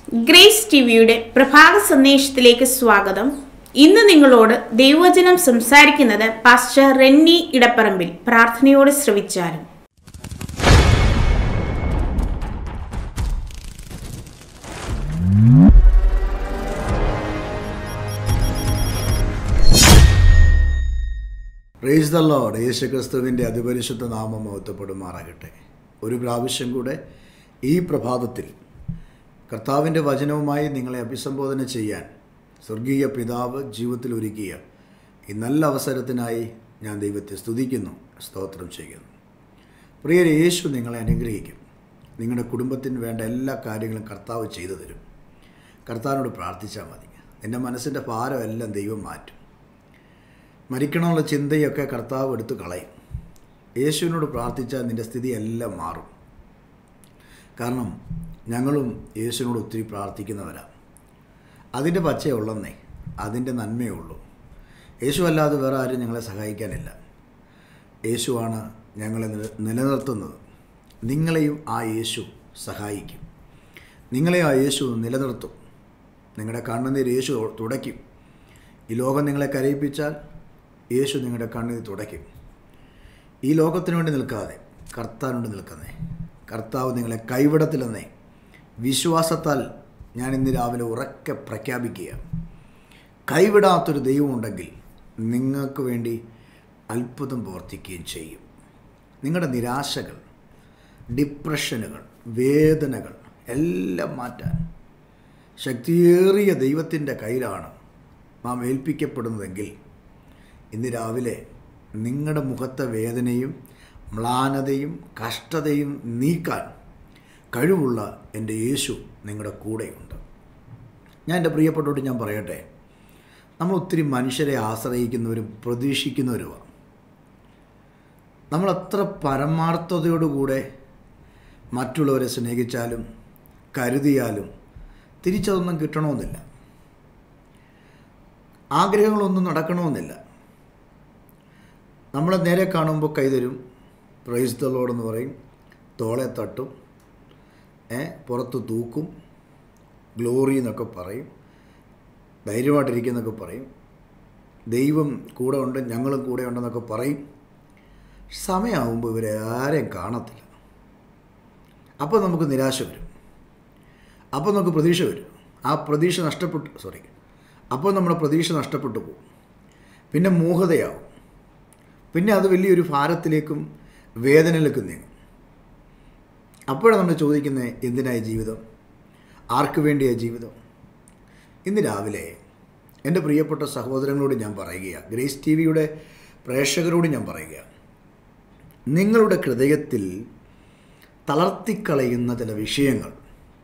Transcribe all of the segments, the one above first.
grace ടിവിയുടെ പ്രഭാത സന്ദേശത്തിലേക്ക് സ്വാഗതം ഇന്ന് നിങ്ങളോട് ദൈവവചനം സംസാരിക്കുന്നത് പാസ്റ്റർ റെന്നി ഇടപ്പറമ്പിൽ പ്രാർത്ഥനയോടെ ശ്രവിച്ചാലും പ്രേസ് ദ ലോഡ് യേശുക്രിസ്തുവിൻ്റെ അതിപരിശുദ്ധ നാമം മഹത്വപ്പെടുമാറാകട്ടെ ഒരു പ്രാവശ്യം കൂടെ ഈ പ്രഭാതത്തിൽ കർത്താവിൻ്റെ വചനവുമായി നിങ്ങളെ അഭിസംബോധന ചെയ്യാൻ സ്വർഗീയ പിതാവ് ജീവിതത്തിൽ ഒരുക്കിയ ഈ നല്ല അവസരത്തിനായി ഞാൻ ദൈവത്തെ സ്തുതിക്കുന്നു സ്തോത്രം ചെയ്യുന്നു പ്രിയരെ യേശു നിങ്ങളെ അനുഗ്രഹിക്കും നിങ്ങളുടെ കുടുംബത്തിന് വേണ്ട എല്ലാ കാര്യങ്ങളും കർത്താവ് ചെയ്തു തരും കർത്താവിനോട് പ്രാർത്ഥിച്ചാൽ മതി നിൻ്റെ മനസ്സിൻ്റെ ഭാരമെല്ലാം ദൈവം മാറ്റും മരിക്കണമെന്നുള്ള ചിന്തയൊക്കെ കർത്താവ് എടുത്തു കളയും യേശുവിനോട് പ്രാർത്ഥിച്ചാൽ നിൻ്റെ സ്ഥിതി എല്ലാം മാറും കാരണം ഞങ്ങളും യേശുവിനോട് ഒത്തിരി പ്രാർത്ഥിക്കുന്നവരാണ് അതിൻ്റെ പച്ചയേ ഉള്ളെന്നേ അതിൻ്റെ നന്മയേ ഉള്ളൂ യേശു അല്ലാതെ വേറെ ആരും ഞങ്ങളെ സഹായിക്കാനില്ല യേശുവാണ് ഞങ്ങളെ നില- നിലനിർത്തുന്നത് നിങ്ങളെയും ആ യേശു സഹായിക്കും നിങ്ങളെ ആ യേശു നിലനിർത്തും നിങ്ങളുടെ കണ്ണുനീർ യേശു തുടയ്ക്കും ഈ ലോകം നിങ്ങളെ കരയിപ്പിച്ചാൽ യേശു നിങ്ങളുടെ കണ്ണുനീർ തുടയ്ക്കും ഈ ലോകത്തിന് വേണ്ടി നിൽക്കാതെ കർത്താവിനോട് നിൽക്കുന്നേ കർത്താവ് നിങ്ങളെ കൈവിടത്തില്ലെന്നേ വിശ്വാസത്താൽ ഞാൻ ഇന്ന് രാവിലെ ഉറക്കെ പ്രഖ്യാപിക്കുക കൈവിടാത്തൊരു ദൈവമുണ്ടെങ്കിൽ നിങ്ങൾക്ക് വേണ്ടി അത്ഭുതം പ്രവർത്തിക്കുകയും ചെയ്യും നിങ്ങളുടെ നിരാശകൾ ഡിപ്രഷനുകൾ വേദനകൾ എല്ലാം മാറ്റാൻ ശക്തിയേറിയ ദൈവത്തിൻ്റെ കയ്യിലാണ് നാം ഏൽപ്പിക്കപ്പെടുന്നതെങ്കിൽ ഇന്ന് രാവിലെ നിങ്ങളുടെ മുഖത്തെ വേദനയും മ്ലാനതയും കഷ്ടതയും നീക്കാൻ കഴിവുള്ള എൻ്റെ യേശു നിങ്ങളുടെ കൂടെയുണ്ട് ഞാൻ എൻ്റെ പ്രിയപ്പെട്ടോട് ഞാൻ പറയട്ടെ നമ്മൾ ഒത്തിരി മനുഷ്യരെ ആശ്രയിക്കുന്നവരും പ്രതീക്ഷിക്കുന്നവരുമാണ് നമ്മൾ അത്ര പരമാർത്ഥതയോടുകൂടെ മറ്റുള്ളവരെ സ്നേഹിച്ചാലും കരുതിയാലും തിരിച്ചതൊന്നും കിട്ടണമെന്നില്ല ആഗ്രഹങ്ങളൊന്നും നടക്കണമെന്നില്ല നമ്മളെ നേരെ കാണുമ്പോൾ കൈതരും പ്രൈസ് ദ ലോഡ് എന്ന് പറയും തോളെ തട്ടും ഏ പുറത്ത് തൂക്കും ഗ്ലോറി എന്നൊക്കെ പറയും ധൈര്യമായിട്ടിരിക്കുന്നൊക്കെ പറയും ദൈവം കൂടെ ഉണ്ട് ഞങ്ങളും കൂടെ ഉണ്ടെന്നൊക്കെ പറയും സമയമാകുമ്പോൾ ഇവരെ ആരെയും കാണത്തില്ല അപ്പോൾ നമുക്ക് നിരാശ വരും അപ്പോൾ നമുക്ക് പ്രതീക്ഷ വരും ആ പ്രതീക്ഷ നഷ്ടപ്പെട്ടു സോറി അപ്പോൾ നമ്മുടെ പ്രതീക്ഷ നഷ്ടപ്പെട്ടു പോകും പിന്നെ മൂഹതയാവും പിന്നെ അത് വലിയൊരു ഭാരത്തിലേക്കും വേദനയിലേക്കും നീങ്ങും അപ്പോഴാണ് നമ്മൾ ചോദിക്കുന്നത് എന്തിനായി ജീവിതം ആർക്ക് വേണ്ടിയായി ജീവിതം ഇന്ന് രാവിലെ എൻ്റെ പ്രിയപ്പെട്ട സഹോദരങ്ങളോട് ഞാൻ പറയുകയാണ് ഗ്രേസ് ടി വിയുടെ പ്രേക്ഷകരോട് ഞാൻ പറയുകയാണ് നിങ്ങളുടെ ഹൃദയത്തിൽ തളർത്തിക്കളയുന്ന ചില വിഷയങ്ങൾ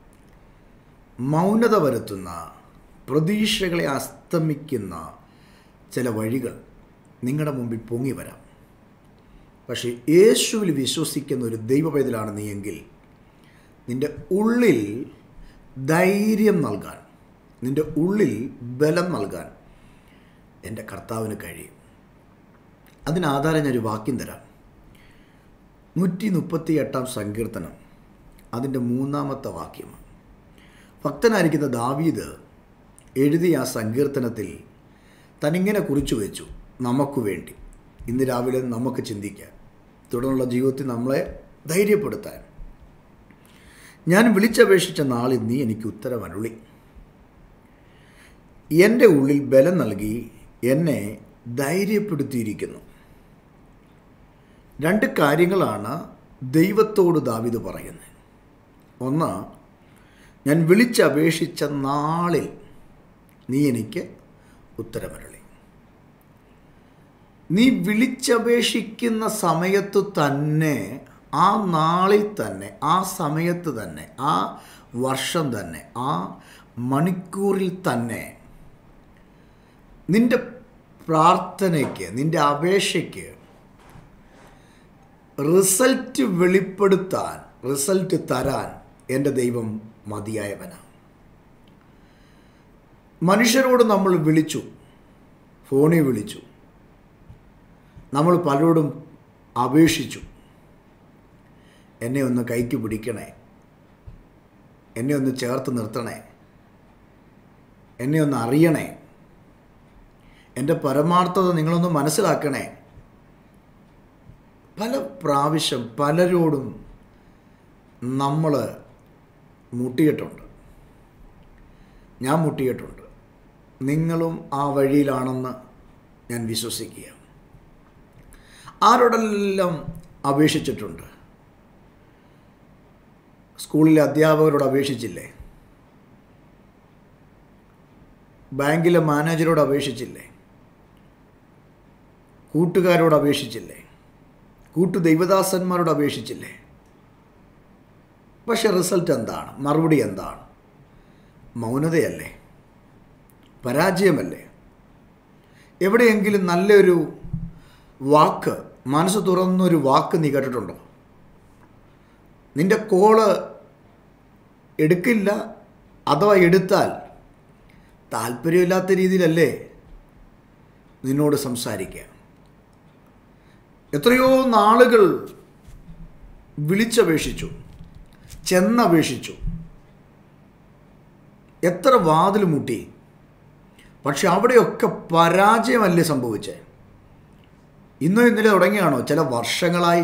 മൗനത വരുത്തുന്ന പ്രതീക്ഷകളെ അസ്തമിക്കുന്ന ചില വഴികൾ നിങ്ങളുടെ മുമ്പിൽ പൊങ്ങി വരാം പക്ഷേ യേശുവിൽ വിശ്വസിക്കുന്ന ഒരു ദൈവപൈതലാണ് നീയെങ്കിൽ നിൻ്റെ ഉള്ളിൽ ധൈര്യം നൽകാൻ നിൻ്റെ ഉള്ളിൽ ബലം നൽകാൻ എൻ്റെ കർത്താവിന് കഴിയും അതിനാധാരം ഞാനൊരു വാക്യം തരാം നൂറ്റി മുപ്പത്തി എട്ടാം സങ്കീർത്തനം അതിൻ്റെ മൂന്നാമത്തെ വാക്യമാണ് ഭക്തനായിരിക്കുന്ന ദാവീദ് എഴുതിയ ആ സങ്കീർത്തനത്തിൽ തനിങ്ങനെ കുറിച്ചു വെച്ചു നമുക്ക് വേണ്ടി ഇന്ന് രാവിലെ നമുക്ക് ചിന്തിക്കാൻ തുടർന്നുള്ള ജീവിതത്തിൽ നമ്മളെ ധൈര്യപ്പെടുത്താൻ ഞാൻ വിളിച്ചപേക്ഷിച്ച നാളിൽ നീ എനിക്ക് ഉത്തരം അരുളി എൻ്റെ ഉള്ളിൽ ബലം നൽകി എന്നെ ധൈര്യപ്പെടുത്തിയിരിക്കുന്നു രണ്ട് കാര്യങ്ങളാണ് ദൈവത്തോട് ദാവിദ് പറയുന്നത് ഒന്ന് ഞാൻ വിളിച്ചപേക്ഷിച്ച നാളിൽ നീ എനിക്ക് ഉത്തരമരളി നീ വിളിച്ചപേക്ഷിക്കുന്ന സമയത്ത് തന്നെ ആ നാളിൽ തന്നെ ആ സമയത്ത് തന്നെ ആ വർഷം തന്നെ ആ മണിക്കൂറിൽ തന്നെ നിൻ്റെ പ്രാർത്ഥനയ്ക്ക് നിൻ്റെ അപേക്ഷയ്ക്ക് റിസൾട്ട് വെളിപ്പെടുത്താൻ റിസൾട്ട് തരാൻ എൻ്റെ ദൈവം മതിയായവനാണ് മനുഷ്യരോട് നമ്മൾ വിളിച്ചു ഫോണിൽ വിളിച്ചു നമ്മൾ പലരോടും അപേക്ഷിച്ചു എന്നെ ഒന്ന് കൈക്ക് പിടിക്കണേ എന്നെ ഒന്ന് ചേർത്ത് നിർത്തണേ എന്നെ ഒന്ന് അറിയണേ എൻ്റെ പരമാർത്ഥത നിങ്ങളൊന്ന് മനസ്സിലാക്കണേ പല പ്രാവശ്യം പലരോടും നമ്മൾ മുട്ടിയിട്ടുണ്ട് ഞാൻ മുട്ടിയിട്ടുണ്ട് നിങ്ങളും ആ വഴിയിലാണെന്ന് ഞാൻ വിശ്വസിക്കുക ആരോടെല്ലാം അപേക്ഷിച്ചിട്ടുണ്ട് സ്കൂളിലെ അധ്യാപകരോട് അപേക്ഷിച്ചില്ലേ ബാങ്കിലെ മാനേജരോട് അപേക്ഷിച്ചില്ലേ കൂട്ടുകാരോട് അപേക്ഷിച്ചില്ലേ കൂട്ടു ദൈവദാസന്മാരോട് അപേക്ഷിച്ചില്ലേ പക്ഷെ റിസൾട്ട് എന്താണ് മറുപടി എന്താണ് മൗനതയല്ലേ പരാജയമല്ലേ എവിടെയെങ്കിലും നല്ലൊരു വാക്ക് മനസ്സ് തുറന്നൊരു വാക്ക് നീ കേട്ടിട്ടുണ്ടോ നിന്റെ കോള് എടുക്കില്ല അഥവാ എടുത്താൽ താല്പര്യമില്ലാത്ത രീതിയിലല്ലേ നിന്നോട് സംസാരിക്കുക എത്രയോ നാളുകൾ വിളിച്ചപേക്ഷിച്ചു ചെന്നപേക്ഷിച്ചു എത്ര വാതിൽ മുട്ടി പക്ഷെ അവിടെയൊക്കെ പരാജയമല്ലേ സംഭവിച്ചേ ഇന്നോ ഇന്നലെ തുടങ്ങിയാണോ ചില വർഷങ്ങളായി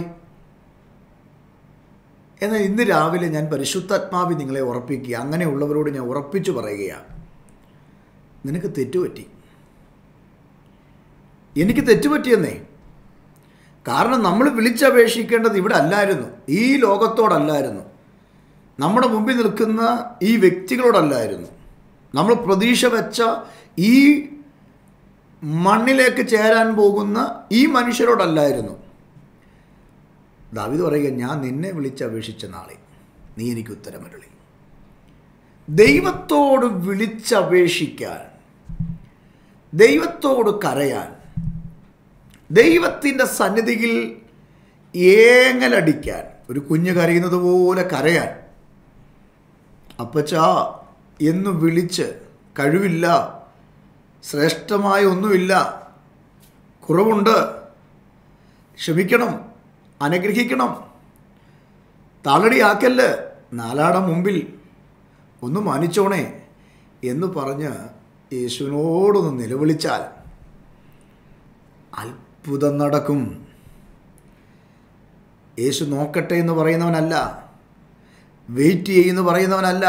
എന്നാൽ ഇന്ന് രാവിലെ ഞാൻ പരിശുദ്ധാത്മാവി നിങ്ങളെ ഉറപ്പിക്കുക അങ്ങനെയുള്ളവരോട് ഞാൻ ഉറപ്പിച്ചു പറയുകയാണ് നിനക്ക് തെറ്റുപറ്റി എനിക്ക് തെറ്റുപറ്റിയെന്നേ കാരണം നമ്മൾ വിളിച്ചപേക്ഷിക്കേണ്ടത് ഇവിടെ അല്ലായിരുന്നു ഈ ലോകത്തോടല്ലായിരുന്നു നമ്മുടെ മുമ്പിൽ നിൽക്കുന്ന ഈ വ്യക്തികളോടല്ലായിരുന്നു നമ്മൾ പ്രതീക്ഷ വെച്ച ഈ മണ്ണിലേക്ക് ചേരാൻ പോകുന്ന ഈ മനുഷ്യരോടല്ലായിരുന്നു ദാവിദ് പറയുക ഞാൻ നിന്നെ വിളിച്ചപേക്ഷിച്ച നാളെ നീ എനിക്ക് ഉത്തരമരുളി ദൈവത്തോട് വിളിച്ചപേക്ഷിക്കാൻ ദൈവത്തോട് കരയാൻ ദൈവത്തിൻ്റെ സന്നിധിയിൽ ഏങ്ങലടിക്കാൻ ഒരു കുഞ്ഞ് കരയുന്നത് പോലെ കരയാൻ അപ്പച്ചാ എന്ന് വിളിച്ച് കഴിവില്ല ശ്രേഷ്ഠമായ ഒന്നുമില്ല കുറവുണ്ട് ക്ഷമിക്കണം അനുഗ്രഹിക്കണം താളടിയാക്കല്ല് നാലാട മുമ്പിൽ ഒന്ന് മാനിച്ചോണേ എന്ന് പറഞ്ഞ് യേശുവിനോടൊന്ന് നിലവിളിച്ചാൽ അത്ഭുതം നടക്കും യേശു നോക്കട്ടെ എന്ന് പറയുന്നവനല്ല വെയിറ്റ് ചെയ്യുന്നു പറയുന്നവനല്ല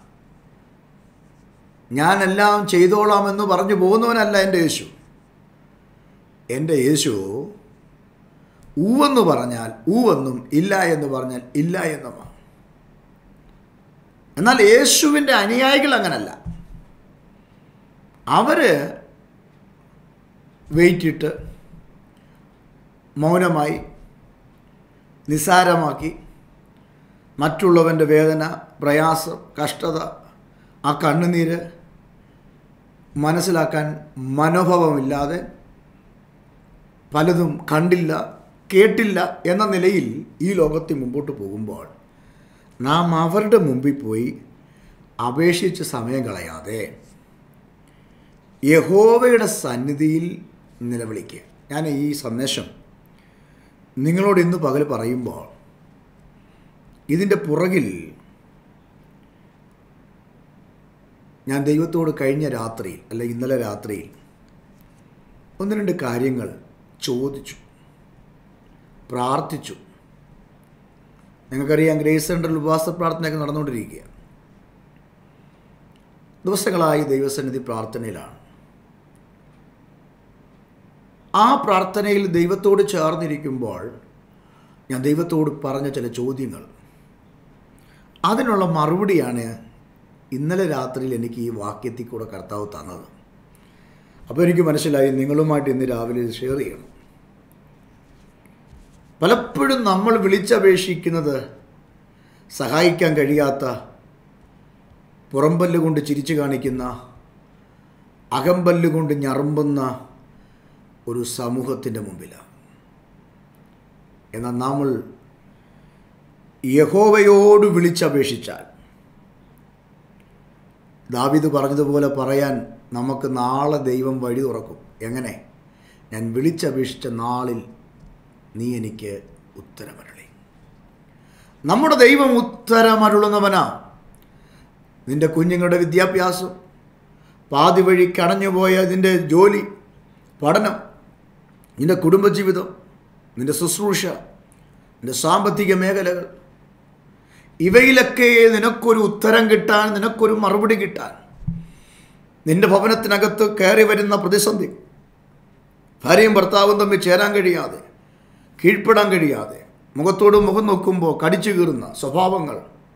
ഞാനെല്ലാം ചെയ്തോളാം എന്ന് പറഞ്ഞു പോകുന്നവനല്ല എൻ്റെ യേശു എൻ്റെ യേശു ഊവെന്ന് പറഞ്ഞാൽ ഊവെന്നും ഇല്ല എന്ന് പറഞ്ഞാൽ ഇല്ല എന്നുമാണ് എന്നാൽ യേശുവിൻ്റെ അനുയായികൾ അങ്ങനല്ല അവർ വെയിറ്റിട്ട് മൗനമായി നിസ്സാരമാക്കി മറ്റുള്ളവൻ്റെ വേദന പ്രയാസം കഷ്ടത ആ കണ്ണുനീര് മനസ്സിലാക്കാൻ മനോഭാവമില്ലാതെ പലതും കണ്ടില്ല കേട്ടില്ല എന്ന നിലയിൽ ഈ ലോകത്തിൽ മുമ്പോട്ട് പോകുമ്പോൾ നാം അവരുടെ മുമ്പിൽ പോയി അപേക്ഷിച്ച് സമയം കളയാതെ യഹോവയുടെ സന്നിധിയിൽ നിലവിളിക്കുക ഞാൻ ഈ സന്ദേശം നിങ്ങളോട് ഇന്ന് പകൽ പറയുമ്പോൾ ഇതിൻ്റെ പുറകിൽ ഞാൻ ദൈവത്തോട് കഴിഞ്ഞ രാത്രിയിൽ അല്ല ഇന്നലെ രാത്രിയിൽ ഒന്ന് രണ്ട് കാര്യങ്ങൾ ചോദിച്ചു പ്രാർത്ഥിച്ചു നിങ്ങൾക്കറിയാം ഗ്രേസ് സെൻറ്ററിൽ ഉപവാസ പ്രാർത്ഥനയൊക്കെ നടന്നുകൊണ്ടിരിക്കുക ദിവസങ്ങളായി ദൈവസന്നിധി പ്രാർത്ഥനയിലാണ് ആ പ്രാർത്ഥനയിൽ ദൈവത്തോട് ചേർന്നിരിക്കുമ്പോൾ ഞാൻ ദൈവത്തോട് പറഞ്ഞ ചില ചോദ്യങ്ങൾ അതിനുള്ള മറുപടിയാണ് ഇന്നലെ രാത്രിയിൽ എനിക്ക് ഈ വാക്യത്തിൽ കൂടെ കർത്താവ് തന്നത് അപ്പോൾ എനിക്ക് മനസ്സിലായി നിങ്ങളുമായിട്ട് ഇന്ന് രാവിലെ ഇത് ഷെയർ ചെയ്യണം പലപ്പോഴും നമ്മൾ വിളിച്ചപേക്ഷിക്കുന്നത് സഹായിക്കാൻ കഴിയാത്ത പുറംപല്ല് കൊണ്ട് ചിരിച്ചു കാണിക്കുന്ന അകമ്പല്ല് കൊണ്ട് ഞറുമ്പുന്ന ഒരു സമൂഹത്തിൻ്റെ മുമ്പിലാണ് എന്നാൽ നമ്മൾ യഹോവയോട് വിളിച്ചപേക്ഷിച്ചാൽ ദാവിദ് പറഞ്ഞതുപോലെ പറയാൻ നമുക്ക് നാളെ ദൈവം വഴി തുറക്കും എങ്ങനെ ഞാൻ വിളിച്ചപേക്ഷിച്ച നാളിൽ നീ എനിക്ക് ഉത്തരമരുളി നമ്മുടെ ദൈവം ഉത്തരമരുളുന്നവനാ നിൻ്റെ കുഞ്ഞുങ്ങളുടെ വിദ്യാഭ്യാസം പാതി വഴി കടഞ്ഞുപോയ നിൻ്റെ ജോലി പഠനം നിൻ്റെ കുടുംബജീവിതം നിൻ്റെ ശുശ്രൂഷ നിൻ്റെ സാമ്പത്തിക മേഖലകൾ ഇവയിലൊക്കെ നിനക്കൊരു ഉത്തരം കിട്ടാൻ നിനക്കൊരു മറുപടി കിട്ടാൻ നിന്റെ ഭവനത്തിനകത്ത് കയറി വരുന്ന പ്രതിസന്ധി ഭാര്യയും ഭർത്താവും തമ്മിൽ ചേരാൻ കഴിയാതെ കീഴ്പ്പെടാൻ കഴിയാതെ മുഖത്തോട് മുഖം നോക്കുമ്പോൾ കടിച്ചു കീറുന്ന സ്വഭാവങ്ങൾ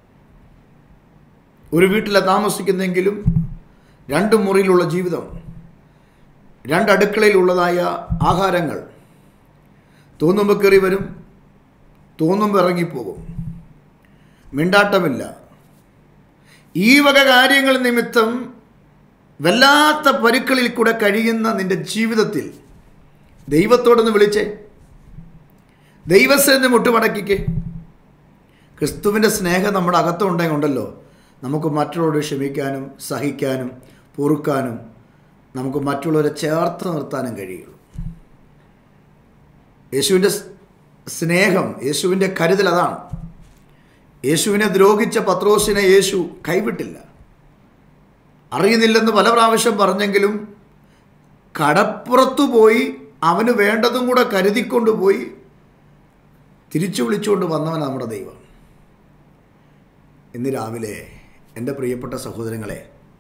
ഒരു വീട്ടിലെ താമസിക്കുന്നെങ്കിലും രണ്ട് മുറിയിലുള്ള ജീവിതം രണ്ട് അടുക്കളയിലുള്ളതായ ആഹാരങ്ങൾ തോന്നുമ്പോൾ കയറി വരും തോന്നുമ്പോൾ ഇറങ്ങിപ്പോകും മിണ്ടാട്ടമില്ല ഈ വക കാര്യങ്ങൾ നിമിത്തം വല്ലാത്ത പരുക്കളിൽ കൂടെ കഴിയുന്ന നിന്റെ ജീവിതത്തിൽ ദൈവത്തോടൊന്ന് വിളിച്ചേ ദൈവസേന മുട്ടുമടക്കിക്കേ ക്രിസ്തുവിൻ്റെ സ്നേഹം നമ്മുടെ അകത്തുണ്ടെങ്കിലുണ്ടല്ലോ നമുക്ക് മറ്റുള്ളവരോട് ക്ഷമിക്കാനും സഹിക്കാനും പൊറുക്കാനും നമുക്ക് മറ്റുള്ളവരെ ചേർത്ത് നിർത്താനും കഴിയുള്ളൂ യേശുവിൻ്റെ സ് സ്നേഹം യേശുവിൻ്റെ കരുതൽ അതാണ് യേശുവിനെ ദ്രോഹിച്ച പത്രോസിനെ യേശു കൈവിട്ടില്ല അറിയുന്നില്ലെന്ന് പല പ്രാവശ്യം പറഞ്ഞെങ്കിലും കടപ്പുറത്തു പോയി അവന് വേണ്ടതും കൂടെ കരുതിക്കൊണ്ടുപോയി തിരിച്ചു വിളിച്ചുകൊണ്ട് വന്നവൻ നമ്മുടെ ദൈവം ഇന്ന് രാവിലെ എൻ്റെ പ്രിയപ്പെട്ട സഹോദരങ്ങളെ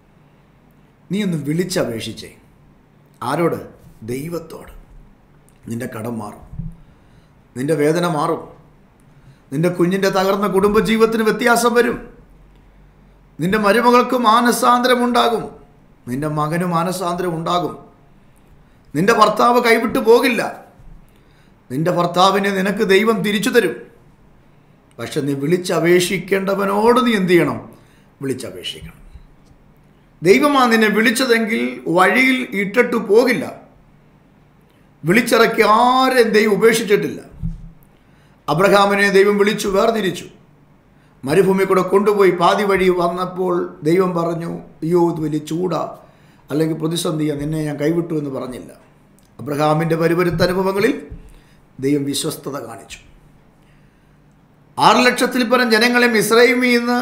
നീ ഒന്ന് വിളിച്ചപേക്ഷിച്ചേ ആരോട് ദൈവത്തോട് നിന്റെ കടം മാറും നിന്റെ വേദന മാറും നിന്റെ കുഞ്ഞിൻ്റെ തകർന്ന കുടുംബജീവിതത്തിന് വ്യത്യാസം വരും നിന്റെ മരുമകൾക്ക് മാനസാന്തരം ഉണ്ടാകും നിന്റെ മകന് മാനസാന്തരം ഉണ്ടാകും നിന്റെ ഭർത്താവ് കൈവിട്ടു പോകില്ല നിന്റെ ഭർത്താവിനെ നിനക്ക് ദൈവം തിരിച്ചു തരും പക്ഷെ നീ വിളിച്ചപേക്ഷിക്കേണ്ടവനോട് നീ എന്ത് ചെയ്യണം വിളിച്ചപേക്ഷിക്കണം ദൈവമാ നിന്നെ വിളിച്ചതെങ്കിൽ വഴിയിൽ ഇട്ടിട്ട് പോകില്ല വിളിച്ചിറക്കി ആരെയും ദൈവം ഉപേക്ഷിച്ചിട്ടില്ല അബ്രഹാമിനെ ദൈവം വിളിച്ചു വേർതിരിച്ചു മരുഭൂമി കൂടെ കൊണ്ടുപോയി പാതി വഴി വന്നപ്പോൾ ദൈവം പറഞ്ഞു അയ്യോ ഇത് വലിയ ചൂടാ അല്ലെങ്കിൽ പ്രതിസന്ധിയാ നിന്നെ ഞാൻ കൈവിട്ടു എന്ന് പറഞ്ഞില്ല അബ്രഹാമിൻ്റെ പരിപരുത്ത അനുഭവങ്ങളിൽ ദൈവം വിശ്വസ്തത കാണിച്ചു ആറ് ലക്ഷത്തിൽ പരം ജനങ്ങളെ മിസ്രൈമിൽ നിന്ന്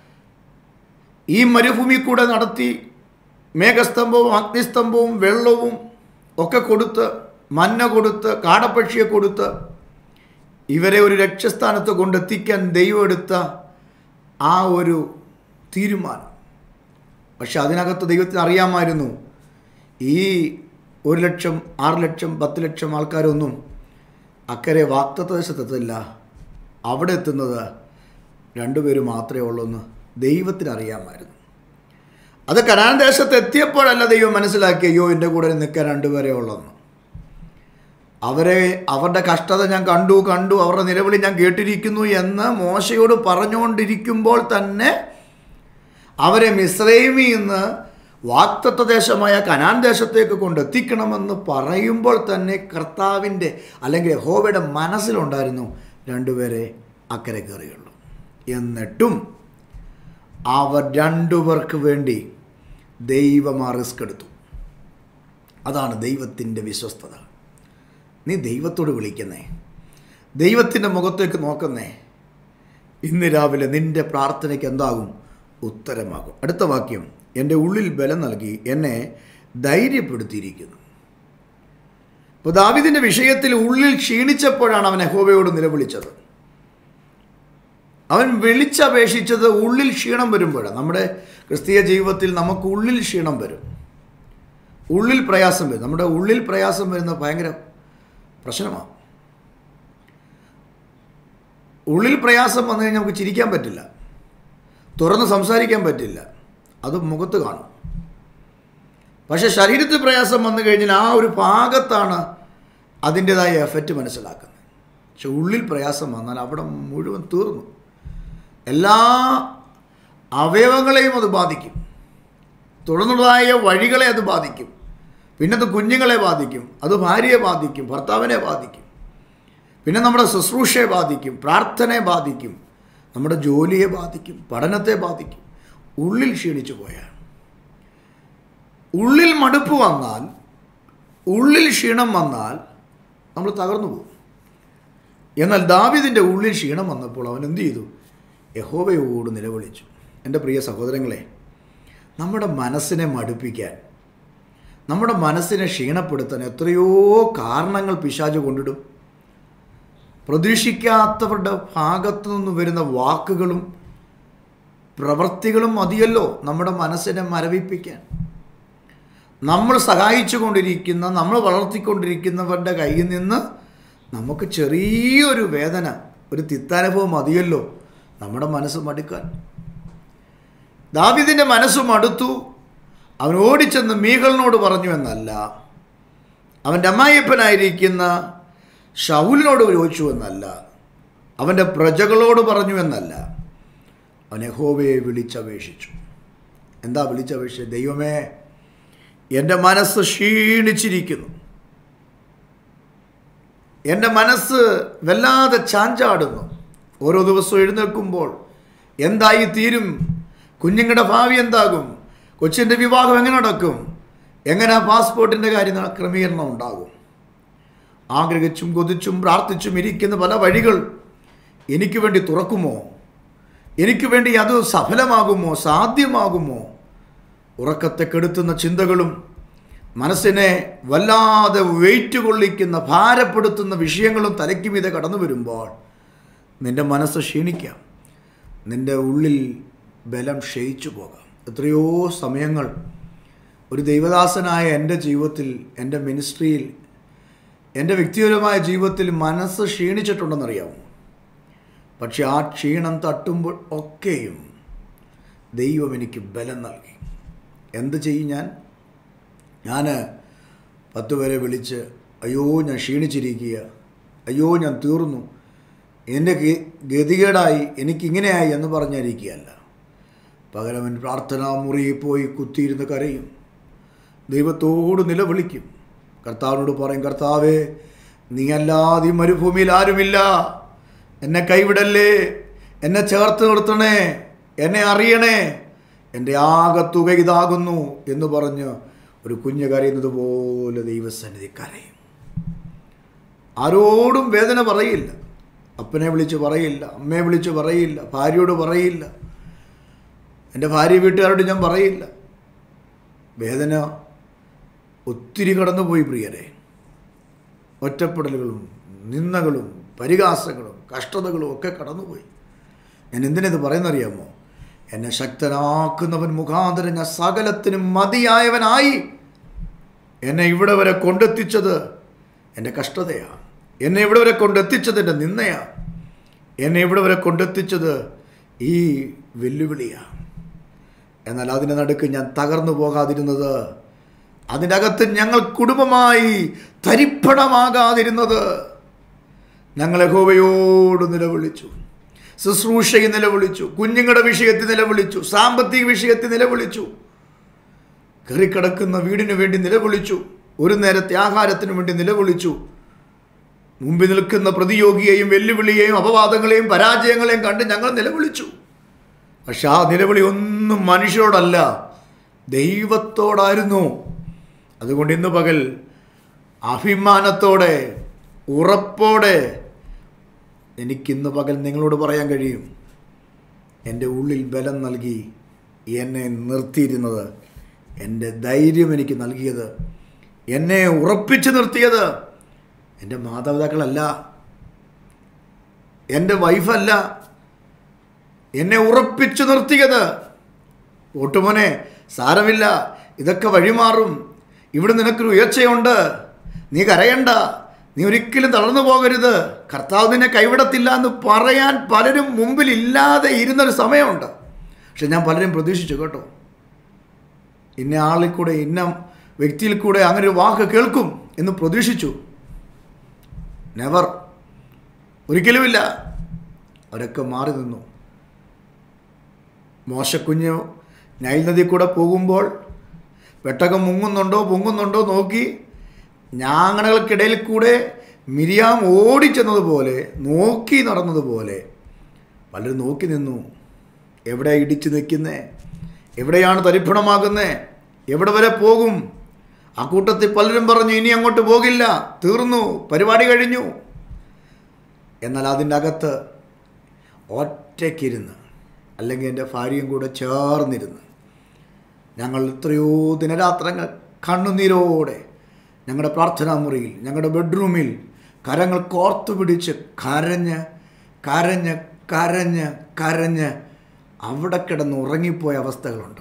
ഈ മരുഭൂമി കൂടെ നടത്തി മേഘസ്തംഭവും അഗ്നിസ്തംഭവും വെള്ളവും ഒക്കെ കൊടുത്ത് മഞ്ഞ കൊടുത്ത് കാടപ്പക്ഷിയെ കൊടുത്ത് ഇവരെ ഒരു ലക്ഷ്യസ്ഥാനത്ത് കൊണ്ടെത്തിക്കാൻ ദൈവം എടുത്ത ആ ഒരു തീരുമാനം പക്ഷെ അതിനകത്ത് ദൈവത്തിന് അറിയാമായിരുന്നു ഈ ഒരു ലക്ഷം ആറ് ലക്ഷം പത്ത് ലക്ഷം ആൾക്കാരൊന്നും അക്കരെ വാക്തദേശത്തെത്തില്ല അവിടെ എത്തുന്നത് രണ്ടുപേര് മാത്രമേ ഉള്ളൂ എന്ന് ദൈവത്തിന് അറിയാമായിരുന്നു അത് കനാൻ ദേശത്ത് എത്തിയപ്പോഴല്ല ദൈവം മനസ്സിലാക്കി അയ്യോ എൻ്റെ കൂടെ നിൽക്കാൻ രണ്ടുപേരെ ഉള്ളതെന്ന് അവരെ അവരുടെ കഷ്ടത ഞാൻ കണ്ടു കണ്ടു അവരുടെ നിലവിളി ഞാൻ കേട്ടിരിക്കുന്നു എന്ന് മോശയോട് പറഞ്ഞുകൊണ്ടിരിക്കുമ്പോൾ തന്നെ അവരെ മിശ്രൈമിൽ നിന്ന് വാക്തത്വ ദേശമായ കനാൻ ദേശത്തേക്ക് കൊണ്ടെത്തിക്കണമെന്ന് പറയുമ്പോൾ തന്നെ കർത്താവിൻ്റെ അല്ലെങ്കിൽ യഹോവയുടെ മനസ്സിലുണ്ടായിരുന്നു രണ്ടുപേരെ അക്കരെ കയറിയുള്ളൂ എന്നിട്ടും അവർ രണ്ടുപേർക്ക് വേണ്ടി ദൈവം ആ റിസ്ക് എടുത്തു അതാണ് ദൈവത്തിൻ്റെ വിശ്വസ്തത നീ ദൈവത്തോട് വിളിക്കുന്നേ ദൈവത്തിൻ്റെ മുഖത്തേക്ക് നോക്കുന്നേ ഇന്ന് രാവിലെ നിന്റെ പ്രാർത്ഥനയ്ക്ക് എന്താകും ഉത്തരമാകും അടുത്ത വാക്യം എൻ്റെ ഉള്ളിൽ ബലം നൽകി എന്നെ ധൈര്യപ്പെടുത്തിയിരിക്കുന്നു ഇപ്പോൾ ദാവിദിൻ്റെ വിഷയത്തിൽ ഉള്ളിൽ ക്ഷീണിച്ചപ്പോഴാണ് അവൻ യഹോവയോട് നിലവിളിച്ചത് അവൻ വിളിച്ചപേക്ഷിച്ചത് ഉള്ളിൽ ക്ഷീണം വരുമ്പോഴാണ് നമ്മുടെ ക്രിസ്തീയ ജീവിതത്തിൽ നമുക്ക് ഉള്ളിൽ ക്ഷീണം വരും ഉള്ളിൽ പ്രയാസം വരും നമ്മുടെ ഉള്ളിൽ പ്രയാസം വരുന്ന ഭയങ്കര പ്രശ്നമാണ് ഉള്ളിൽ പ്രയാസം വന്നു കഴിഞ്ഞാൽ നമുക്ക് ചിരിക്കാൻ പറ്റില്ല തുറന്ന് സംസാരിക്കാൻ പറ്റില്ല അത് മുഖത്ത് കാണും പക്ഷേ ശരീരത്തിൽ പ്രയാസം വന്നു കഴിഞ്ഞാൽ ആ ഒരു ഭാഗത്താണ് അതിൻ്റെതായ എഫക്റ്റ് മനസ്സിലാക്കുന്നത് പക്ഷെ ഉള്ളിൽ പ്രയാസം വന്നാൽ അവിടെ മുഴുവൻ തീർന്നു എല്ലാ അവയവങ്ങളെയും അത് ബാധിക്കും തുടർന്നുള്ളതായ വഴികളെ അത് ബാധിക്കും പിന്നെ അത് കുഞ്ഞുങ്ങളെ ബാധിക്കും അത് ഭാര്യയെ ബാധിക്കും ഭർത്താവിനെ ബാധിക്കും പിന്നെ നമ്മുടെ ശുശ്രൂഷയെ ബാധിക്കും പ്രാർത്ഥനയെ ബാധിക്കും നമ്മുടെ ജോലിയെ ബാധിക്കും പഠനത്തെ ബാധിക്കും ഉള്ളിൽ ക്ഷീണിച്ചു പോയാൽ ഉള്ളിൽ മടുപ്പ് വന്നാൽ ഉള്ളിൽ ക്ഷീണം വന്നാൽ നമ്മൾ തകർന്നു പോകും എന്നാൽ ദാവിദിൻ്റെ ഉള്ളിൽ ക്ഷീണം വന്നപ്പോൾ അവൻ എന്ത് ചെയ്തു യഹോവയോട് നിലവിളിച്ചു എൻ്റെ പ്രിയ സഹോദരങ്ങളെ നമ്മുടെ മനസ്സിനെ മടുപ്പിക്കാൻ നമ്മുടെ മനസ്സിനെ ക്ഷീണപ്പെടുത്താൻ എത്രയോ കാരണങ്ങൾ പിശാച് കൊണ്ടിടും പ്രതീക്ഷിക്കാത്തവരുടെ ഭാഗത്തു നിന്ന് വരുന്ന വാക്കുകളും പ്രവൃത്തികളും മതിയല്ലോ നമ്മുടെ മനസ്സിനെ മരവിപ്പിക്കാൻ നമ്മൾ സഹായിച്ചു കൊണ്ടിരിക്കുന്ന നമ്മൾ വളർത്തിക്കൊണ്ടിരിക്കുന്നവരുടെ കയ്യിൽ നിന്ന് നമുക്ക് ചെറിയൊരു വേദന ഒരു തിത്താനുഭവം മതിയല്ലോ നമ്മുടെ മനസ്സ് മടുക്കാൻ ദാവിദിൻ്റെ മനസ്സ് മടുത്തു അവൻ ഓടിച്ചെന്ന് മീകളിനോട് പറഞ്ഞു എന്നല്ല അവൻ്റെ അമ്മായിയപ്പനായിരിക്കുന്ന ഷൗലിനോട് ചോദിച്ചു എന്നല്ല അവൻ്റെ പ്രജകളോട് പറഞ്ഞു എന്നല്ല അവൻ യഹോവയെ വിളിച്ചപേക്ഷിച്ചു എന്താ വിളിച്ചപേക്ഷിച്ചത് ദൈവമേ എൻ്റെ മനസ്സ് ക്ഷീണിച്ചിരിക്കുന്നു എൻ്റെ മനസ്സ് വല്ലാതെ ചാഞ്ചാടുന്നു ഓരോ ദിവസവും എഴുന്നേൽക്കുമ്പോൾ എന്തായി തീരും കുഞ്ഞുങ്ങളുടെ ഭാവി എന്താകും കൊച്ചിൻ്റെ വിവാഹം എങ്ങനെ നടക്കും എങ്ങനെ പാസ്പോർട്ടിൻ്റെ കാര്യം നട- ക്രമീകരണം ഉണ്ടാകും ആഗ്രഹിച്ചും കൊതിച്ചും പ്രാർത്ഥിച്ചും ഇരിക്കുന്ന പല വഴികൾ എനിക്ക് വേണ്ടി തുറക്കുമോ എനിക്ക് വേണ്ടി അത് സഫലമാകുമോ സാധ്യമാകുമോ ഉറക്കത്തെ കെടുത്തുന്ന ചിന്തകളും മനസ്സിനെ വല്ലാതെ വെയിറ്റ് കൊള്ളിക്കുന്ന ഭാരപ്പെടുത്തുന്ന വിഷയങ്ങളും തലയ്ക്ക് മീതെ കടന്നു വരുമ്പോൾ നിൻ്റെ മനസ്സ് ക്ഷീണിക്കാം നിൻ്റെ ഉള്ളിൽ ബലം ക്ഷയിച്ചു പോകാം എത്രയോ സമയങ്ങൾ ഒരു ദൈവദാസനായ എൻ്റെ ജീവിതത്തിൽ എൻ്റെ മിനിസ്ട്രിയിൽ എൻ്റെ വ്യക്തിപരമായ ജീവിതത്തിൽ മനസ്സ് ക്ഷീണിച്ചിട്ടുണ്ടെന്നറിയാമോ പക്ഷെ ആ ക്ഷീണം തട്ടുമ്പോൾ ഒക്കെയും ദൈവം എനിക്ക് ബലം നൽകി എന്ത് ചെയ്യും ഞാൻ ഞാൻ പത്ത് പേരെ വിളിച്ച് അയ്യോ ഞാൻ ക്ഷീണിച്ചിരിക്കുക അയ്യോ ഞാൻ തീർന്നു എൻ്റെ ഗ- ഗതികേടായി എനിക്കിങ്ങനെയായി എന്ന് പറഞ്ഞിരിക്കുകയല്ല പകരം അവൻ പ്രാർത്ഥനാ മുറിയിൽ പോയി കുത്തിയിരുന്ന് കരയും ദൈവത്തോട് നിലവിളിക്കും കർത്താവിനോട് പറയും കർത്താവേ നീ അല്ലാതെ ഈ മരുഭൂമിയിൽ ആരുമില്ല എന്നെ കൈവിടല്ലേ എന്നെ ചേർത്ത് നിർത്തണേ എന്നെ അറിയണേ എൻ്റെ ആകെ തുക ഇതാകുന്നു എന്ന് പറഞ്ഞ് ഒരു കുഞ്ഞ് കരയുന്നത് പോലെ ദൈവസന്നിധി കരയും ആരോടും വേദന പറയില്ല അപ്പനെ വിളിച്ച് പറയില്ല അമ്മയെ വിളിച്ച് പറയില്ല ഭാര്യയോട് പറയില്ല എൻ്റെ ഭാര്യ വീട്ടുകാരോട് ഞാൻ പറയില്ല വേദന ഒത്തിരി കടന്നുപോയി പ്രിയരെ ഒറ്റപ്പെടലുകളും നിന്ദകളും പരിഹാസങ്ങളും കഷ്ടതകളും ഒക്കെ കടന്നുപോയി ഞാൻ എന്തിനത് പറയുന്നറിയാമോ എന്നെ ശക്തനാക്കുന്നവൻ മുഖാന്തരം ഞാൻ സകലത്തിനും മതിയായവനായി എന്നെ ഇവിടെ വരെ കൊണ്ടെത്തിച്ചത് എൻ്റെ കഷ്ടതയാണ് എന്നെ ഇവിടെ വരെ കൊണ്ടെത്തിച്ചത് എൻ്റെ നിന്നയാണ് എന്നെ ഇവിടെ വരെ കൊണ്ടെത്തിച്ചത് ഈ വെല്ലുവിളിയാണ് എന്നാൽ അതിൻ്റെ നടുക്ക് ഞാൻ തകർന്നു പോകാതിരുന്നത് അതിൻ്റെ അകത്ത് ഞങ്ങൾ കുടുംബമായി തരിപ്പണമാകാതിരുന്നത് ഞങ്ങൾ യഹോവയോട് നിലവിളിച്ചു ശുശ്രൂഷയിൽ നിലവിളിച്ചു കുഞ്ഞുങ്ങളുടെ വിഷയത്തിൽ നിലവിളിച്ചു സാമ്പത്തിക വിഷയത്തിൽ നിലവിളിച്ചു കയറിക്കിടക്കുന്ന വീടിന് വേണ്ടി നിലവിളിച്ചു ഒരു നേരത്തെ ആഹാരത്തിന് വേണ്ടി നിലവിളിച്ചു മുമ്പിൽ നിൽക്കുന്ന പ്രതിയോഗിയെയും വെല്ലുവിളിയെയും അപവാദങ്ങളെയും പരാജയങ്ങളെയും കണ്ട് ഞങ്ങൾ നിലവിളിച്ചു പക്ഷെ ആ നിലവിളി ഒന്നും മനുഷ്യരോടല്ല ദൈവത്തോടായിരുന്നു അതുകൊണ്ട് ഇന്ന് പകൽ അഭിമാനത്തോടെ ഉറപ്പോടെ എനിക്കിന്ന് പകൽ നിങ്ങളോട് പറയാൻ കഴിയും എൻ്റെ ഉള്ളിൽ ബലം നൽകി എന്നെ നിർത്തിയിരുന്നത് എൻ്റെ ധൈര്യം എനിക്ക് നൽകിയത് എന്നെ ഉറപ്പിച്ചു നിർത്തിയത് എൻ്റെ മാതാപിതാക്കളല്ല എൻ്റെ വൈഫല്ല എന്നെ ഉറപ്പിച്ചു നിർത്തിയത് ഓട്ടുമോനെ സാരമില്ല ഇതൊക്കെ വഴിമാറും ഇവിടെ നിനക്കൊരു ഉയർച്ചയുണ്ട് നീ കരയണ്ട നീ ഒരിക്കലും തളർന്നു പോകരുത് കർത്താവ് നിന്നെ കൈവിടത്തില്ല എന്ന് പറയാൻ പലരും മുമ്പിൽ ഇല്ലാതെ ഇരുന്നൊരു സമയമുണ്ട് പക്ഷെ ഞാൻ പലരും പ്രതീക്ഷിച്ചു കേട്ടോ ഇന്ന ആളിൽ കൂടെ ഇന്ന വ്യക്തിയിൽ കൂടെ അങ്ങനെ ഒരു വാക്ക് കേൾക്കും എന്ന് പ്രതീക്ഷിച്ചു നെവർ ഒരിക്കലുമില്ല അവരൊക്കെ മാറി നിന്നു മോശക്കുഞ്ഞ് നൈൽ നദി കൂടെ പോകുമ്പോൾ പെട്ടകം മുങ്ങുന്നുണ്ടോ പൊങ്ങുന്നുണ്ടോ നോക്കി ഞാങ്ങണകൾക്കിടയിൽ കൂടെ മിരിയാം ഓടിച്ചെന്നതുപോലെ നോക്കി നടന്നതുപോലെ പലരും നോക്കി നിന്നു എവിടെ ഇടിച്ചു നിൽക്കുന്നേ എവിടെയാണ് തരിപ്പണമാകുന്നേ എവിടെ വരെ പോകും ആ കൂട്ടത്തിൽ പലരും പറഞ്ഞു ഇനി അങ്ങോട്ട് പോകില്ല തീർന്നു പരിപാടി കഴിഞ്ഞു എന്നാൽ അതിൻ്റെ അകത്ത് ഒറ്റയ്ക്കിരുന്ന് അല്ലെങ്കിൽ എൻ്റെ ഭാര്യയും കൂടെ ചേർന്നിരുന്ന് ഞങ്ങൾ എത്രയോ ദിനരാത്രങ്ങൾ കണ്ണുനീരോടെ ഞങ്ങളുടെ പ്രാർത്ഥനാ മുറിയിൽ ഞങ്ങളുടെ ബെഡ്റൂമിൽ കരങ്ങൾ കോർത്തു പിടിച്ച് കരഞ്ഞ് കരഞ്ഞ് കരഞ്ഞ് കരഞ്ഞ് അവിടെ കിടന്ന് ഉറങ്ങിപ്പോയ അവസ്ഥകളുണ്ട്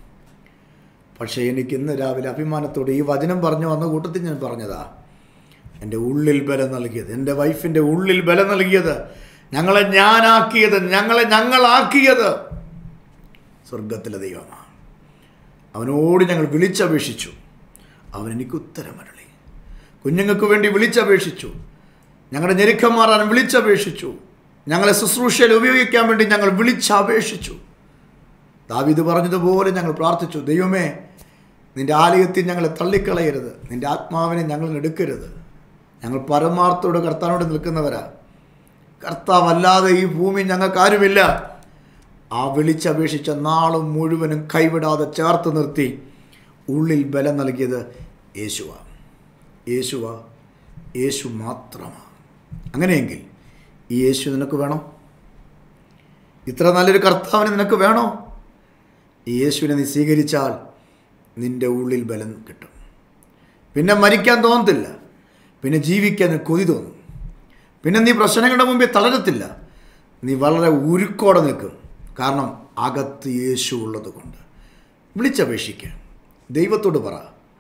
പക്ഷേ എനിക്ക് ഇന്ന് രാവിലെ അഭിമാനത്തോടെ ഈ വചനം പറഞ്ഞു വന്ന കൂട്ടത്തിൽ ഞാൻ പറഞ്ഞതാ എൻ്റെ ഉള്ളിൽ ബലം നൽകിയത് എൻ്റെ വൈഫിൻ്റെ ഉള്ളിൽ ബലം നൽകിയത് ഞങ്ങളെ ഞാനാക്കിയത് ഞങ്ങളെ ഞങ്ങളാക്കിയത് സ്വർഗത്തിലെ ദൈവമാണ് അവനോട് ഞങ്ങൾ വിളിച്ചപേക്ഷിച്ചു അവൻ എനിക്ക് ഉത്തരമരളി കുഞ്ഞുങ്ങൾക്ക് വേണ്ടി വിളിച്ചപേക്ഷിച്ചു ഞങ്ങളുടെ ഞെരുക്കം മാറാൻ വിളിച്ചപേക്ഷിച്ചു ഞങ്ങളെ ശുശ്രൂഷയിൽ ഉപയോഗിക്കാൻ വേണ്ടി ഞങ്ങൾ വിളിച്ചപേക്ഷിച്ചു ദാവിദ് പറഞ്ഞതുപോലെ ഞങ്ങൾ പ്രാർത്ഥിച്ചു ദൈവമേ നിൻ്റെ ആലയത്തിൽ ഞങ്ങളെ തള്ളിക്കളയരുത് നിൻ്റെ ആത്മാവിനെ ഞങ്ങൾ എടുക്കരുത് ഞങ്ങൾ പരമാർത്ഥത്തോട് കർത്താനോട് നിൽക്കുന്നവരാ കർത്താവല്ലാതെ ഈ ഭൂമി ഞങ്ങൾക്കാരുമില്ല ആ വിളിച്ചപേക്ഷിച്ച നാളും മുഴുവനും കൈവിടാതെ ചേർത്ത് നിർത്തി ഉള്ളിൽ ബലം നൽകിയത് യേശുവ യേശുവ യേശു മാത്രമാണ് അങ്ങനെയെങ്കിൽ ഈ യേശു നിനക്ക് വേണോ ഇത്ര നല്ലൊരു കർത്താവിനെ നിനക്ക് വേണോ ഈ യേശുവിനെ നീ സ്വീകരിച്ചാൽ നിൻ്റെ ഉള്ളിൽ ബലം കിട്ടും പിന്നെ മരിക്കാൻ തോന്നത്തില്ല പിന്നെ ജീവിക്കാൻ കൊതി തോന്നും പിന്നെ നീ പ്രശ്നങ്ങളുടെ മുമ്പിൽ തളരത്തില്ല നീ വളരെ ഉരുക്കോടെ നിൽക്കും കാരണം അകത്ത് യേശു ഉള്ളത് കൊണ്ട് വിളിച്ചപേക്ഷിക്കുക ദൈവത്തോട് പറ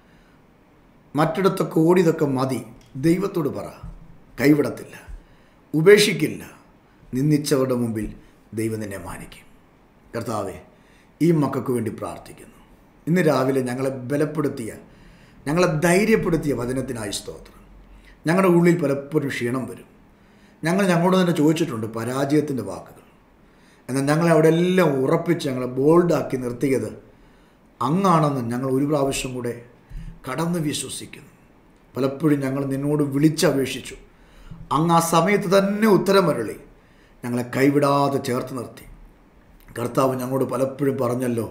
മറ്റിടത്തൊക്കെ ഓടിയതൊക്കെ മതി ദൈവത്തോട് പറ കൈവിടത്തില്ല ഉപേക്ഷിക്കില്ല നിന്ദിച്ചവരുടെ മുമ്പിൽ ദൈവം നിന്നെ മാനിക്കും കർത്താവെ ഈ മക്കൾക്ക് വേണ്ടി പ്രാർത്ഥിക്കുന്നു ഇന്ന് രാവിലെ ഞങ്ങളെ ബലപ്പെടുത്തിയ ഞങ്ങളെ ധൈര്യപ്പെടുത്തിയ വചനത്തിനായി സ്തോത്രം ഞങ്ങളുടെ ഉള്ളിൽ പലപ്പോഴും ക്ഷീണം വരും ഞങ്ങൾ ഞങ്ങളോട് തന്നെ ചോദിച്ചിട്ടുണ്ട് പരാജയത്തിൻ്റെ വാക്കുകൾ എന്നാൽ ഞങ്ങളെ അവിടെ എല്ലാം ഉറപ്പിച്ച് ഞങ്ങളെ ബോൾഡാക്കി നിർത്തിയത് അങ്ങാണെന്ന് ഞങ്ങൾ ഒരു പ്രാവശ്യം കൂടെ കടന്ന് വിശ്വസിക്കുന്നു പലപ്പോഴും ഞങ്ങൾ നിന്നോട് വിളിച്ചപേക്ഷിച്ചു അങ്ങ് ആ സമയത്ത് തന്നെ ഉത്തരമരളി ഞങ്ങളെ കൈവിടാതെ ചേർത്ത് നിർത്തി കർത്താവ് ഞങ്ങളോട് പലപ്പോഴും പറഞ്ഞല്ലോ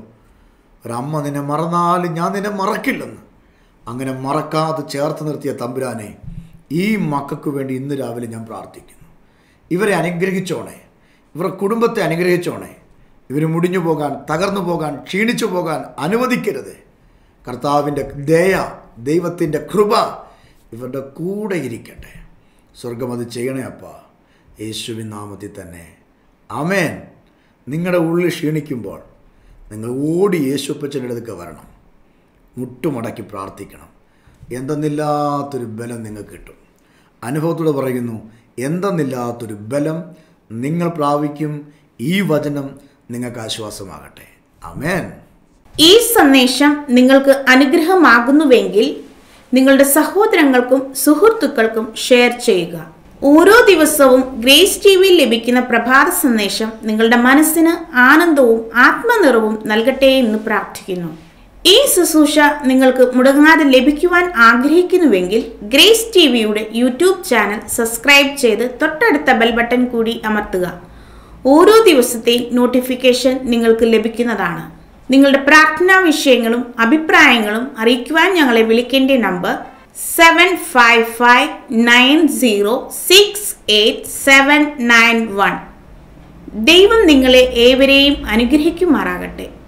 ഒരമ്മ നിന്നെ മറന്നാലും ഞാൻ നിന്നെ മറക്കില്ലെന്ന് അങ്ങനെ മറക്കാതെ ചേർത്ത് നിർത്തിയ തമ്പുരാനെ ഈ മക്കൾക്ക് വേണ്ടി ഇന്ന് രാവിലെ ഞാൻ പ്രാർത്ഥിക്കുന്നു ഇവരെ അനുഗ്രഹിച്ചോണേ ഇവരുടെ കുടുംബത്തെ അനുഗ്രഹിച്ചോണേ ഇവർ മുടിഞ്ഞു പോകാൻ തകർന്നു പോകാൻ ക്ഷീണിച്ചു പോകാൻ അനുവദിക്കരുത് കർത്താവിൻ്റെ ദയ ദൈവത്തിൻ്റെ കൃപ ഇവരുടെ കൂടെ ഇരിക്കട്ടെ സ്വർഗം അത് ചെയ്യണേ അപ്പ യേശുവിൻ നാമത്തിൽ തന്നെ അമേൻ നിങ്ങളുടെ ഉള്ളിൽ ക്ഷീണിക്കുമ്പോൾ നിങ്ങൾ ഓടി യേശുപ്പച്ചൻ്റെ അടുക്ക വരണം മുട്ടുമടക്കി പ്രാർത്ഥിക്കണം എന്തെന്നില്ലാത്തൊരു ബലം നിങ്ങൾക്ക് കിട്ടും അനുഭവത്തോടെ പറയുന്നു എന്തെന്നില്ലാത്തൊരു ബലം നിങ്ങൾ പ്രാപിക്കും ഈ വചനം നിങ്ങൾക്ക് ആശ്വാസമാകട്ടെ അമേൻ ഈ സന്ദേശം നിങ്ങൾക്ക് അനുഗ്രഹമാകുന്നുവെങ്കിൽ നിങ്ങളുടെ സഹോദരങ്ങൾക്കും സുഹൃത്തുക്കൾക്കും ഷെയർ ചെയ്യുക ഓരോ ദിവസവും ഗ്രേസ് ടി വിയിൽ ലഭിക്കുന്ന പ്രഭാത സന്ദേശം നിങ്ങളുടെ മനസ്സിന് ആനന്ദവും ആത്മനിറവും നൽകട്ടെ എന്ന് പ്രാർത്ഥിക്കുന്നു ഈ ശുശ്രൂഷ നിങ്ങൾക്ക് മുടങ്ങാതെ ലഭിക്കുവാൻ ആഗ്രഹിക്കുന്നുവെങ്കിൽ ഗ്രേസ് ടി വിയുടെ യൂട്യൂബ് ചാനൽ സബ്സ്ക്രൈബ് ചെയ്ത് തൊട്ടടുത്ത ബെൽ ബട്ടൺ കൂടി അമർത്തുക ഓരോ ദിവസത്തെയും നോട്ടിഫിക്കേഷൻ നിങ്ങൾക്ക് ലഭിക്കുന്നതാണ് നിങ്ങളുടെ പ്രാർത്ഥനാ വിഷയങ്ങളും അഭിപ്രായങ്ങളും അറിയിക്കുവാൻ ഞങ്ങളെ വിളിക്കേണ്ട number seven five five nine zero six eight seven nine one ദൈവം നിങ്ങളെ ഏവരെയും അനുഗ്രഹിക്കുമാറാകട്ടെ